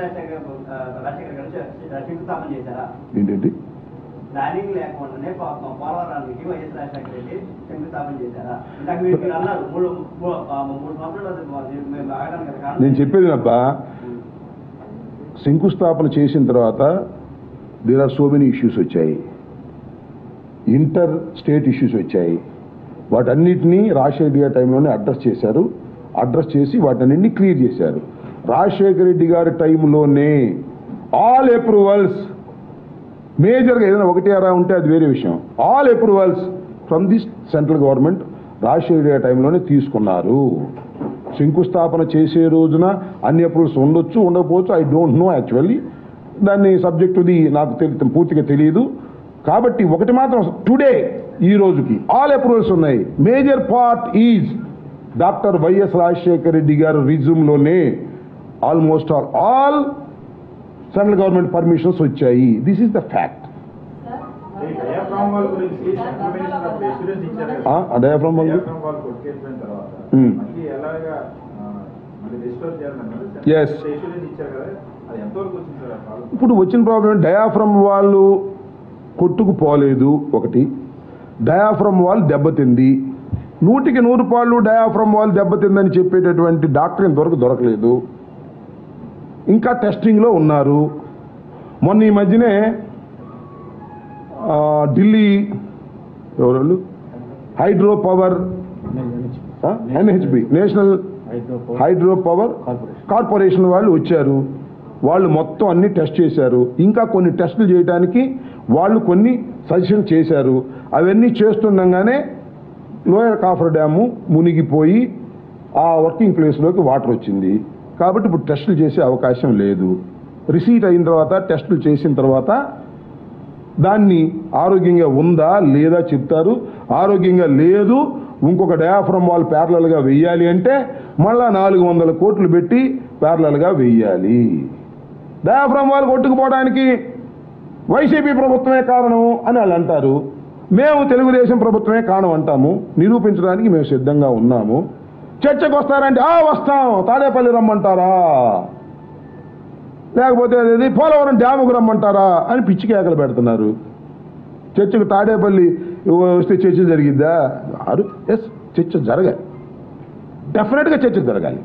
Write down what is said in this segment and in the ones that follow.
రాజశేఖర్ ఆ, రాజశేఖర్ గారు శ- శంకుస్థాపన చేశారా ఏంటంటే ప్లానింగ్ లేకుండానే పో- పోలవరానికి వైఎస్ రాజశేఖర రెడ్డి శంకుస్థాపన చేశారా ఇందాక మీరు మీరు అన్నారు మూడు మూ- ఆ, మూడు సంవత్సరాలు అది మా- మేము ఆగడానికి గల కారణం నేను చెప్పేది అబ్బా శంకుస్థాపన చేసిన తర్వాత there are so many issues వచ్చాయి ఇంటర్ స్టేట్ ఇష్యూస్ వచ్చాయి వాటన్నిటినీ రాజశేఖర రెడ్డి గారి టైంలోనే అడ్రస్ చేశారు అడ్రస్ చేసి వాటన్నిటిని క్లియర్ చేశారు రాజశేఖర రెడ్డి గారి టైంలోనే ఆల్ అప్రూవల్స్ మేజర్గా ఏదైనా ఒకటి అరా ఉంటే అది వేరే విషయం all approvals from the central government Rajasekhara Reddy గారి టైంలోనే తీసుకున్నారు శంకుస్థాపన చేసే రోజున అన్ని అప్రూవల్స్ ఉండొచ్చు ఉండకపోవచ్చు ఐ డోంట్ నో యాక్చువల్లీ దాన్ని సబ్జెక్ట్ ది నాకు తెలి పూర్తిగా తెలియదు కాబట్టి ఒకటి మాత్రం టుడే ఈ రోజుకి ఆల్ అప్రూవల్స్ ఉన్నాయి major part is doctor YS Rajasekhara Reddy garu రిజ్యూమ్లోనే almost all all central government permissions వచ్చాయి దిస్ ఈస్ ద ఫ్యాక్ట్ ఈ డయాఫ్రామ్ వాల్ గురించి ఇన్ఫర్మేషన్ అప్పుడు ఎక్స్పీరియన్స్ ఇచ్చారు కదా డయాఫ్రమ్ వాళ్ళు డయాఫ్రామ్ వాల్ కొట్టుకెళ్ళిపోయిన తర్వాత Hmm. మళ్ళీ ఎలాగా ఆ, మళ్ళీ రిస్టోర్ చేయాలన్నారు Yes. ఎక్స్పీరియన్స్ ఇచ్చారు కదా అది ఎంతవరకు వచ్చింది సార్ ఆ ప్రాబ్లం ఇప్పుడు వచ్చిన ప్రాబ్లం డయాఫ్రమ్ వాళ్ళు కొట్టుకుపోలేదు ఒకటి డయాఫ్రమ్ వాల్ దెబ్బతింది నూటికి నూరు పాళ్ళు డయాఫ్రమ్ వాల్ దెబ్బతిందని చెప్పేటటువంటి డాక్టర్ ఇంతవరకు దొరకలేదు ఇంకా టెస్టింగ్లో ఉన్నారు మొన్న ఈ మధ్యనే ఆ, ఢిల్లీ ఎవరు hydro power NHB national hydro power corporation వాళ్ళు వచ్చారు వాళ్ళు మొత్తం అన్ని టెస్ట్ చేశారు ఇంకా కొన్ని టెస్టులు చేయడానికి వాళ్ళు కొన్ని సజెషన్ చేశారు అవన్నీ చేస్తుండగానే లోయర్ కాఫర్ డ్యాము మునిగిపోయి ఆ వర్కింగ్ ప్లేస్లోకి వాటర్ వచ్చింది కాబట్టి ఇప్పుడు టెస్టులు చేసే అవకాశం లేదు రిసీట్ అయిన తర్వాత టెస్టులు చేసిన తర్వాత దాన్ని ఆరోగ్యంగా ఉందా లేదా చెప్తారు ఆరోగ్యంగా లేదు ఇంకొక డయాఫ్రమ్ వాల్ ప్యారలల్గా వెయ్యాలి అంటే మళ్ళా నాలుగు వందల కోట్లు పెట్టి ప్యారలల్గా వెయ్యాలి డయాఫ్రమ్ వాల్ కొట్టుకుపోవడానికి వైసీపీ ప్రభుత్వమే కారణం అని వాళ్ళు అంటారు మేము తెలుగుదేశం ప్రభుత్వమే కారణం అంటాము నిరూపించడానికి మేము సిద్ధంగా ఉన్నాము చర్చకు వస్తారంటే ఆ వస్తాం తాడేపల్లి రమ్మంటారా లేకపోతే అదేది పోలవరం డ్యాముకు రమ్మంటారా అని పిచ్చి కేకలు పెడుతున్నారు చర్చకు తాడేపల్లి వస్తే చర్చ జరిగిద్దా అరు ఎస్ చర్చ జరగాలి డెఫినెట్గా చర్చ జరగాలి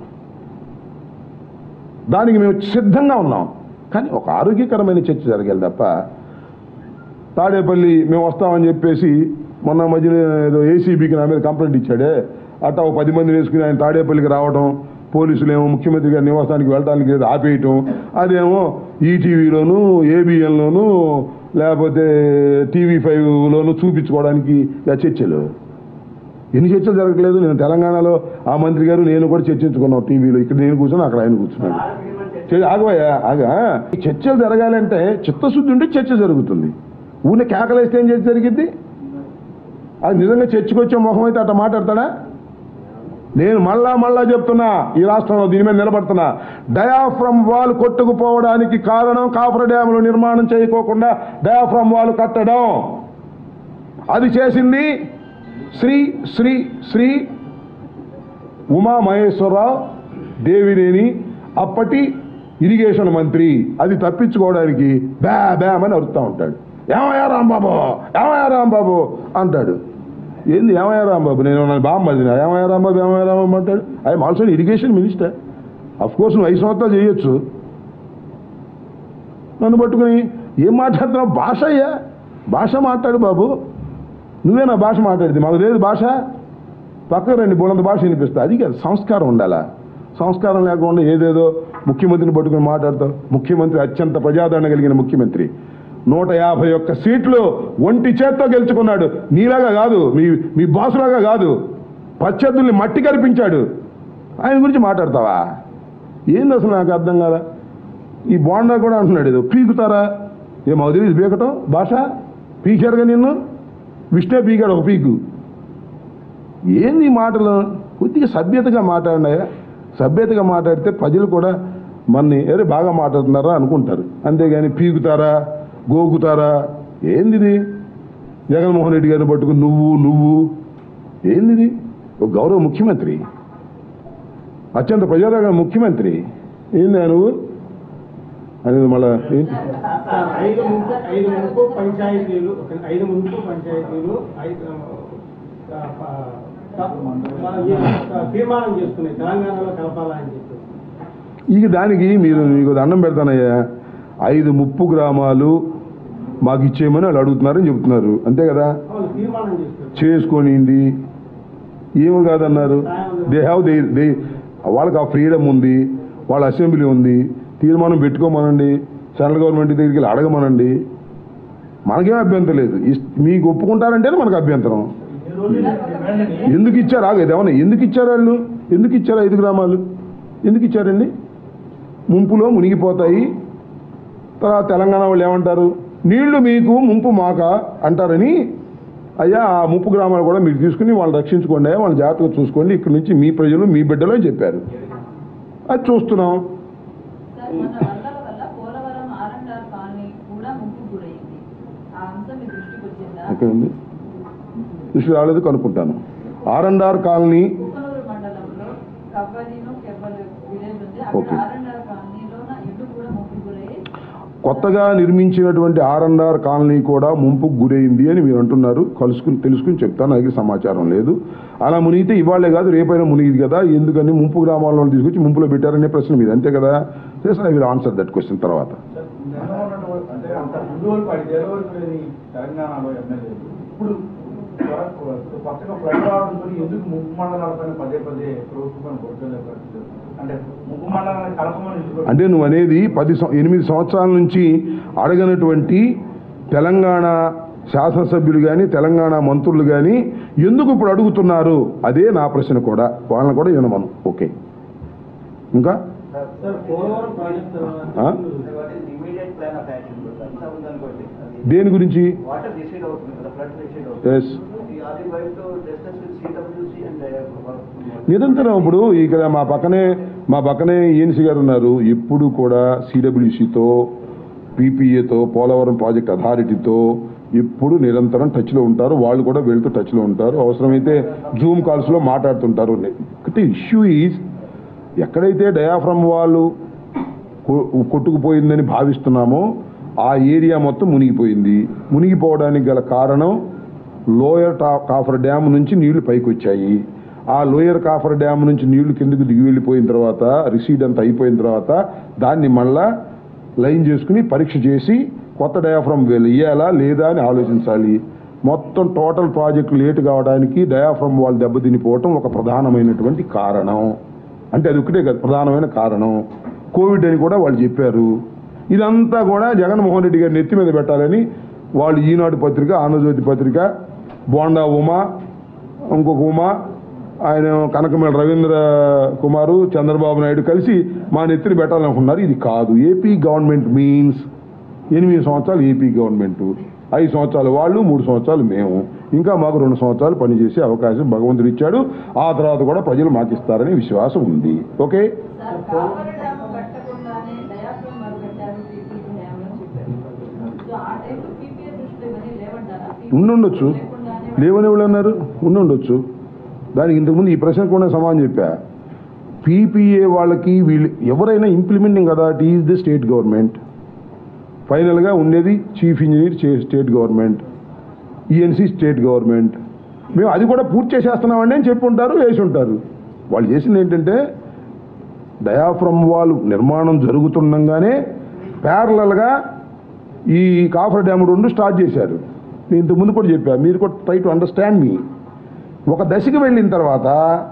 దానికి మేము సిద్ధంగా ఉన్నాం కానీ ఒక ఆరోగ్యకరమైన చర్చ జరగాలి తప్ప తాడేపల్లి మేము వస్తామని చెప్పేసి మొన్న మధ్యన ఏదో ఏసీబీకి నా మీద కంప్లైంట్ ఇచ్చాడే అట్టా ఒక పది మంది వేసుకుని ఆయన తాడేపల్లికి రావడం పోలీసులు ఏమో ముఖ్యమంత్రి గారి నివాసానికి వెళ్ళడానికి ఏదో ఆపేయటం అదేమో ఈటీవీలోను ఏబిఎన్లోను లేకపోతే టీవీ ఫైవ్లోను చూపించుకోవడానికి ఆ చర్చలు ఎన్ని చర్చలు జరగట్లేదు నేను తెలంగాణలో ఆ మంత్రి గారు నేను కూడా చర్చించుకున్నాం టీవీలో ఇక్కడ నేను కూర్చొని అక్కడ ఆయన కూర్చున్నాడు చే- ఆగవయ్యా ఆగా ఈ చర్చలు జరగాలంటే చిత్తశుద్ధి ఉంటే చర్చ జరుగుతుంది ఊరిని కేకలేస్తే ఏం చర్చ జరిగిద్ది అది నిజంగా చర్చకొచ్చే మొహం అయితే అట్లా మాట్లాడతాడా నేను మళ్ళా మళ్ళా చెప్తున్నా ఈ రాష్ట్రంలో దీని మీద నిలబడుతున్నా డయాఫ్రమ్ వాల్ కొట్టుకుపోవడానికి కారణం కాఫర్ డ్యాములు నిర్మాణం చేయకోకుండా డయాఫ్రమ్ వాల్ కట్టడం అది చేసింది శ్రీ శ్రీ శ్రీ ఉమా మహేశ్వరరావు దేవినేని అప్పటి ఇరిగేషన్ మంత్రి అది తప్పించుకోవడానికి బ్యా బ్యామని అరుస్తూ ఉంటాడు ఏమయ్యా రాంబాబు ఏమయ్యా రాంబాబు అంటాడు ఏంది ఏమయ్యా రాంబాబు నేను నన్ను బామ్మదిన ఏమయ్యా రాంబాబు ఏమయ్యా రాంబాబు అంటాడు I'm also irrigation minister of course నువ్వు ఐదు సంవత్సరాలు చేయొచ్చు నన్ను పట్టుకుని ఏం మాట్లాడుతున్నావు భాష అయ్యా భాష మాట్లాడు బాబు నువ్వే నా భాష మాట్లాడితే మాకు లేదు భాష పక్కకు రండి బోలంత భాష వినిపిస్తా అది కాదు సంస్కారం ఉండాలా సంస్కారం లేకుండా ఏదేదో ముఖ్యమంత్రిని పట్టుకుని మాట్లాడతావు ముఖ్యమంత్రి అత్యంత ప్రజాదరణ కలిగిన ముఖ్యమంత్రి నూట యాభై ఒక్క సీట్లు ఒంటి చేత్తో గెలుచుకున్నాడు నీలాగా కాదు మీ మీ బాసులాగా కాదు ప్రత్యర్థుల్ని మట్టి కనిపించాడు ఆయన గురించి మాట్లాడతావా ఏంది అసలు నాకు అర్థం కాదా ఈ బోండా కూడా అంటున్నాడు ఏదో పీకుతారా ఏం మాకు తెలియదు పీకటం భాష పీకారుగా నిన్ను విష్ణే పీకాడు ఒక పీకు ఏంది ఈ మాటలు కొద్దిగా సభ్యతగా మాట్లాడినాయా సభ్యతగా మాట్లాడితే ప్రజలు కూడా మన్ని ఏరే బాగా మాట్లాడుతున్నారా అనుకుంటారు అంతేగాని పీకుతారా గోకుతారా ఏందిది జగన్మోహన్ రెడ్డి గారిని పట్టుకుని నువ్వు నువ్వు ఏందిది ఒక గౌరవ ముఖ్యమంత్రి అత్యంత ప్రజాదరణ ముఖ్యమంత్రి ఏందా నువ్వు అనేది మళ్ళీ ఏంటి సార్, ఐదు ముంపు ఐదు ముంపు పంచాయతీలు ఒక ఐదు ముంపు పంచాయతీలు ఐదు ఆ, ఆ, ఆ, ఆ, తీర్మానం చేసుకున్నాయి తెలంగాణలో కలపాలని చెప్పి ఇక దానికి మీరు మీకు దండం పెడతానయ్యా ఐదు ముప్పు గ్రామాలు మాకు ఇచ్చేయమని వాళ్ళు అడుగుతున్నారని చెబుతున్నారు అంతే కదా వాళ్ళు తీర్మానం చేసుకున్నారు చేసుకోనిండి ఏమి కాదన్నారు దే హ్యావ్ దే దే వాళ్ళకి ఆ ఫ్రీడమ్ ఉంది వాళ్ళ అసెంబ్లీ ఉంది తీర్మానం పెట్టుకోమనండి సెంట్రల్ గవర్నమెంట్ దగ్గరికి వెళ్ళి అడగమనండి మనకేం అభ్యంతరం లేదు ఇస్- మీకు ఒప్పుకుంటారంటేనే మనకు అభ్యంతరం ఇన్ని రోజులు డిమాండ్ని ఎందుకు ఇచ్చారు ఆగేది ఏమన్నా ఎందుకు ఇచ్చారు వాళ్ళు ఎందుకు ఇచ్చారు ఐదు గ్రామాలు ఎందుకు ఇచ్చారండి ముంపులో మునిగిపోతాయి తర్వాత తెలంగాణ వాళ్ళు ఏమంటారు నీళ్లు మీకు ముంపు మాక అంటారని అయ్యా ఆ ముప్పు గ్రామాలు కూడా మీరు తీసుకుని వాళ్ళు రక్షించుకోండి వాళ్ళు జాగ్రత్తగా చూసుకోండి ఇక్కడ నుంచి మీ ప్రజలు మీ బిడ్డలు అని చెప్పారు అది చూస్తున్నాం సార్ మన వరదల వల్ల Polavaram R and R colony కూడా ముప్పు గురైంది ఆ అంశం మీ దృష్టికి వచ్చిందా ఎక్కడ ఉంది దృష్టి రాలేదు కనుక్కుంటాను R and R colony Kuppanuru మండలంలో కవ్వలిను కెవ్వలు విలేజ్ ఉంది అక్కడ ఓకే. ఆర్ అండ్ ఆర్ కాలనీలో ఇల్లు కూడా ముప్పు గురై కొత్తగా నిర్మించినటువంటి ఆర్ అండ్ ఆర్ కాలనీ కూడా ముంపుకు గురైంది అని మీరు అంటున్నారు కలుసుకుని తెలుసుకుని చెప్తాను నాకు సమాచారం లేదు అలా మునిగితే ఇవాళే కాదు రేపైనా మునిగిది కదా ఎందుకని ముంపు గ్రామాల్లో తీసుకొచ్చి ముంపులో పెట్టారనే ప్రశ్న మీద అంతే కదా I will answer that question తర్వాత నిన్న ఉన్నటువంటి అంటే అంత ముందు వరకు ఐదేళ్ల వరకు లేని తెలంగాణలో ఎమ్మెల్యేలు ఇప్పుడు త్వర- కొత్తగా ఫ్లడ్ రావడంతో ఎందుకు ముప్పు మండలాలపైన పదే పదే ప్రభుత్వం కొడుతున్న పరిస్థితి అంటే ముప్పు మండలాన్ని కలపమని ఎందుకు అంటే నువ్వు అనేది పది సం- ఎనిమిది సంవత్సరాల నుంచి అడగనటువంటి తెలంగాణ శాసనసభ్యులు కానీ తెలంగాణ మంత్రులు కానీ ఎందుకు ఇప్పుడు అడుగుతున్నారు అదే నా ప్రశ్న కూడా వాళ్ళని కూడా వినమను ఓకే ఇంకా సార్ పోలవరం ప్రాజెక్ట్ ఆ? ఇమీడియట్ ప్లాన్ ఆఫ్ యాక్షన్ అనుకోండి దేని గురించి వాటర్ డిసైడ్ అవుతుంది కదా ఫ్లడ్ డిసైడ్ అవుతుంది yes are you going to discuss with CWC and నిరంతరం ఇప్పుడు ఇక్కడ మా పక్కనే మా పక్కనే ఏఎన్సీ గారు ఉన్నారు ఎప్పుడు కూడా సిడబ్ల్యూసితో పీపీఏతో పోలవరం ప్రాజెక్ట్ అథారిటీతో ఎప్పుడు నిరంతరం టచ్లో ఉంటారు వాళ్ళు కూడా వీళ్ళతో టచ్లో ఉంటారు అవసరమైతే జూమ్ కాల్స్లో మాట్లాడుతుంటారు ఒకటి ఇష్యూ ఈజ్ ఎక్కడైతే డయాఫ్రమ్ వాళ్ళు కొ- కొట్టుకుపోయిందని భావిస్తున్నామో ఆ ఏరియా మొత్తం మునిగిపోయింది మునిగిపోవడానికి గల కారణం లోయర్ టా కాఫర్ డ్యామ్ నుంచి నీళ్లు పైకి వచ్చాయి ఆ లోయర్ కాఫర్ డ్యామ్ నుంచి నీళ్లు కిందకు దిగి వెళ్ళిపోయిన తర్వాత రిసీడ్ అంతా అయిపోయిన తర్వాత దాన్ని మళ్ళా లైన్ చేసుకుని పరీక్ష చేసి కొత్త డయాఫ్రమ్ వేయాలా లేదా అని ఆలోచించాలి మొత్తం టోటల్ ప్రాజెక్ట్ లేట్ కావడానికి డయాఫ్రమ్ వాళ్ళు దెబ్బతినిపోవటం ఒక ప్రధానమైనటువంటి కారణం అంటే అది ఒకటే కదా ప్రధానమైన కారణం కోవిడ్ అని కూడా వాళ్ళు చెప్పారు ఇదంతా కూడా జగన్మోహన్ రెడ్డి గారి నెత్తి మీద పెట్టాలని వాళ్ళు ఈనాడు పత్రిక ఆంధ్రజ్యోతి పత్రిక బోండా ఉమా ఇంకొక ఉమా ఆయన కనకమేళ రవీంద్ర కుమారు చంద్రబాబు నాయుడు కలిసి మా నెత్తిని పెట్టాలనుకున్నారు ఇది కాదు ఏపీ గవర్నమెంట్ మీన్స్ ఎనిమిది సంవత్సరాలు ఏపీ గవర్నమెంట్ ఐదు సంవత్సరాలు వాళ్ళు మూడు సంవత్సరాలు మేము ఇంకా మాకు రెండు సంవత్సరాలు పనిచేసే అవకాశం భగవంతుడు ఇచ్చాడు ఆ తర్వాత కూడా ప్రజలు మాకు ఇస్తారనే విశ్వాసం ఉంది ఓకే సార్ కావలి డ్యామ్ కట్టకుండానే డయాఫ్రమ్ వర్క్ పెట్టారు పీపీపీ డ్యామ్ అని చెప్పారు సో ఆ టైంలో పీపీఏ దృష్టిలో ఇవన్నీ లేవంటారా ఉండుండొచ్చు లేకుండానే లేవని ఎవరు అన్నారు ఉండుండొచ్చు దానికి ఇంతకుముందు ఈ ప్రశ్న కూడా సమాధానం చెప్పా పీపీఏ వాళ్ళకి వీళ్ళు ఎవరైనా implementing authority is the state government ఫైనల్గా ఉండేది చీఫ్ ఇంజనీర్ చే- state government ENC state government మేము అది కూడా పూర్తి చేసేస్తున్నామండి అని చెప్పి ఉంటారు వేసి ఉంటారు వాళ్ళు చేసింది ఏంటంటే డయాఫ్రమ్ వాల్ నిర్మాణం జరుగుతుండగానే ప్యారలల్గా ఈ కాఫర్ డ్యామ్ రెండు స్టార్ట్ చేశారు నేను ఇంతకు ముందు కూడా చెప్పా మీరు కూడా ట్రై టు అండర్స్టాండ్ మీ ఒక దశకి వెళ్ళిన తర్వాత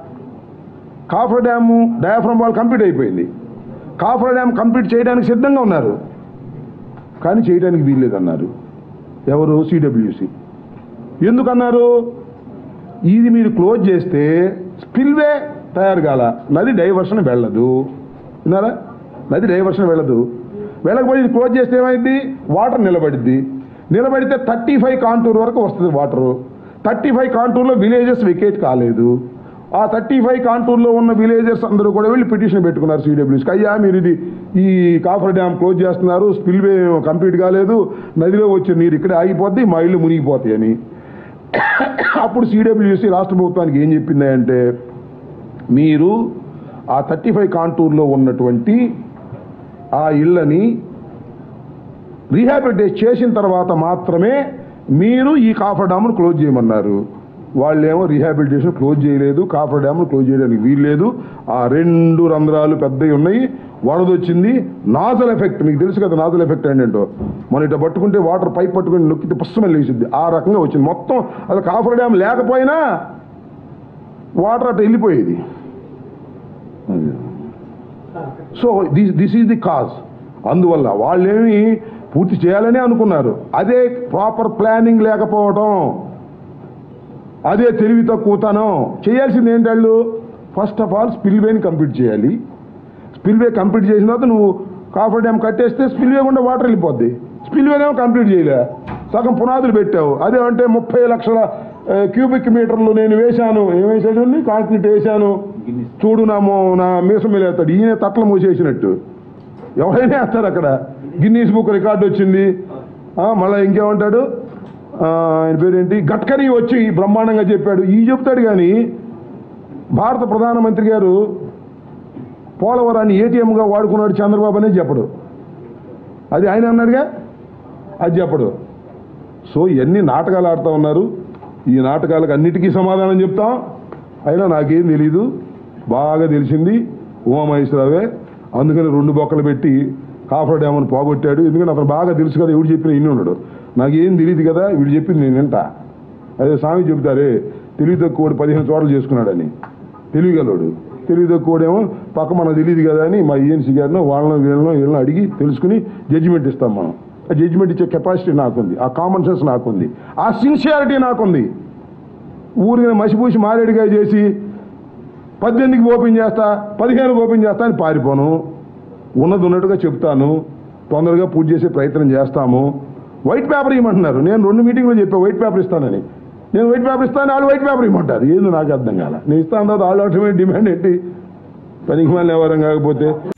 coffer dam diaphragm wall complete అయిపోయింది కాఫర్ డ్యామ్ కంప్లీట్ చేయడానికి సిద్ధంగా ఉన్నారు కానీ చేయడానికి వీల్లేదన్నారు ఎవరు సిడబ్ల్యూసి ఎందుకన్నారు ఇది మీరు క్లోజ్ చేస్తే స్పిల్వే తయారు కాల నది డైవర్షన్ వెళ్ళదు విన్నారా నది డైవర్షన్ వెళ్ళదు వెళ్ళకపోతే ఇది క్లోజ్ చేస్తే ఏమైంది వాటర్ నిలబడిద్ది నిలబడితే థర్టీ ఫైవ్ కాంటూర్ వరకు వస్తుంది వాటరు థర్టీ ఫైవ్ కాంటూర్లో విలేజెస్ వెకేట్ కాలేదు ఆ థర్టీ ఫైవ్ కాంటూర్లో ఉన్న విలేజెస్ అందరూ కూడా వెళ్ళి పిటిషన్ పెట్టుకున్నారు సిడబ్ల్యూస్కి అయ్యా మీరు ఇది ఈ కాఫర్ డ్యామ్ క్లోజ్ చేస్తున్నారు స్పిల్వే కంప్లీట్ కాలేదు నదిలో వచ్చే నీరు ఇక్కడే ఆగిపోద్ది మా ఇల్లు మునిగిపోతాయి అని అప్పుడు సిడబ్ల్యూసి రాష్ట్ర ప్రభుత్వానికి ఏం చెప్పింది అంటే మీరు ఆ థర్టీ ఫైవ్ కాంటూర్లో ఉన్నటువంటి ఆ ఇళ్ళని రీహాబిలిటేట్ చేసిన తర్వాత మాత్రమే మీరు ఈ కాఫర్ డ్యామ్ను క్లోజ్ చేయమన్నారు వాళ్ళేమో రీహాబిలిటేషన్ క్లోజ్ చేయలేదు కాఫర్ డ్యామ్ను క్లోజ్ చేయడానికి వీల్లేదు ఆ రెండు రంధ్రాలు పెద్దవి ఉన్నాయి వరదొచ్చింది నాజల్ ఎఫెక్ట్ మీకు తెలుసు కదా నాజల్ ఎఫెక్ట్ ఏంటంటో మన ఇట్లా పట్టుకుంటే వాటర్ పైప్ పట్టుకుని నొక్కితే పుస్తమని లేచిద్ది ఆ రకంగా వచ్చింది మొత్తం అది కాఫర్ డ్యామ్ లేకపోయినా వాటర్ అట్లా వెళ్ళిపోయేది అది. So this this is the cause అందువల్ల వాళ్ళేమి పూర్తి చేయాలని అనుకున్నారు అదే ప్రాపర్ ప్లానింగ్ లేకపోవటం అదే తెలివి తక్కువతనం చేయాల్సింది ఏంటి వాళ్ళు ఫస్ట్ ఆఫ్ ఆల్ స్పిల్వేని కంప్లీట్ చేయాలి స్పిల్వే కంప్లీట్ చేసిన తర్వాత నువ్వు కాఫర్ డ్యామ్ కట్టేస్తే స్పిల్వే గుండా వాటర్ వెళ్ళిపోద్ది స్పిల్వేనేమో కంప్లీట్ చేయలే సగం పునాదులు పెట్టావు అదేమంటే ముప్పై లక్షల ఆ, క్యూబిక్ మీటర్లు నేను వేశాను ఏం వేసాడు కాంక్రీట్ వేశాను చూడు నా మో- నా మీసం మీద వేస్తాడు ఈయన తట్ల మూసేసినట్టు ఎవరైనా వేస్తారు అక్కడ గిన్నీస్ బుక్ రికార్డు వచ్చింది ఆ, మళ్ళా ఇంకేమంటాడు ఆ, ఆయన పేరేంటి గడ్కరీ వచ్చి బ్రహ్మాండంగా చెప్పాడు ఈ చెప్తాడు కానీ భారత ప్రధానమంత్రి గారు పోలవరాన్ని ఏటీఎంగా వాడుకున్నాడు చంద్రబాబు అనేది చెప్పడు అది ఆయన అన్నాడుగా అది చెప్పడు సో ఇవన్నీ నాటకాలు ఆడుతూ ఉన్నారు ఈ నాటకాలకు అన్నిటికీ సమాధానం చెప్తాం అయినా నాకేం తెలీదు బాగా తెలిసింది ఉమామహేశ్వరరావే అందుకని రెండు బొక్కలు పెట్టి కాఫర్ డ్యామ్ను పోగొట్టాడు ఎందుకంటే అతను బాగా తెలుసు కదా ఎవడు చెప్పిన ఇన్ని ఉన్నాడు నాకేం తెలియదు కదా వీడు చెప్పింది నేను వింటా అదే స్వామి చెబుతారే తెలివి తక్కువడు పదిహేను చోట్ల చేసుకున్నాడని తెలివిగలడు తెలివి తక్కువడేమో పక్క మనకు తెలియదు కదా అని మా ఈఎన్సీ గారినో వాళ్ళనో వీళ్ళనో వీళ్ళనో అడిగి తెలుసుకుని జడ్జిమెంట్ ఇస్తాం మనం ఆ జడ్జిమెంట్ ఇచ్చే కెపాసిటీ నాకుంది ఆ కామన్ సెన్స్ నాకుంది ఆ సిన్సియారిటీ నాకుంది ఊరిని మసిపూసి మారేడుగా చేసి పద్దెనిమిదికి ఓపెన్ చేస్తా పదిహేనుకి ఓపెన్ చేస్తా అని పారిపోను ఉన్నది ఉన్నట్టుగా చెప్తాను తొందరగా పూజ చేసే ప్రయత్నం చేస్తాము వైట్ పేపర్ ఇవ్వమంటున్నారు నేను రెండు మీటింగ్లో చెప్పా వైట్ పేపర్ ఇస్తానని నేను వైట్ పేపర్ ఇస్తాను వాళ్ళు వైట్ పేపర్ ఇవ్వమంటారు ఏంది నాకు అర్థం కాల నేను ఇస్తాను తర్వాత వాళ్ళు ఆటోమేటిక్ డిమాండ్ ఏంటి పనికి మళ్ళీ ఎవరం కాకపోతే